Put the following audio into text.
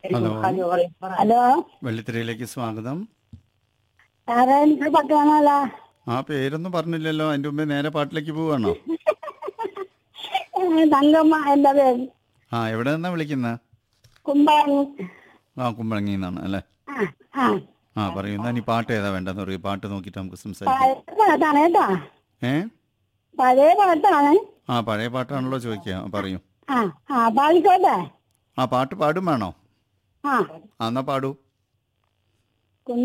hello hello വെള്ളിത്തിരയിലേക്ക് സ്വാഗതം സാറേ എനിക്ക് പട്ടണമല്ല ആ പേരൊന്നും പറഞ്ഞില്ലല്ലോ അതിന്റെ മുമ്പേ നേരെ പാട്ടിലേക്ക് പോവാണോ തങ്കമ്മ എന്റെ പേര് ആ എവിടെ നിന്നാ വിളിക്കുന്നത് കുമ്പാണി ആ കുമ്പളങ്ങി നിന്നാണ് അല്ലേ ആ ആ ആ പറയൂ എന്നാ നീ പാട്ട് ഏതാ വേണ്ടെന്ന് പറയൂ പാട്ട് നോക്കിയിട്ട് നമുക്ക് സംസാരിക്കാം പഴയ പാട്ടാണ് കേട്ടോ ഏ പഴയ പാട്ടാണ് ആ പഴയ പാട്ടാണല്ലോ ചോദിക്കുക ആ, പറയൂ ആ ആ പാടിക്കോട്ടെ ആ പാട്ട് പാടും വേണോ ആ ആ എന്നാ പാടൂ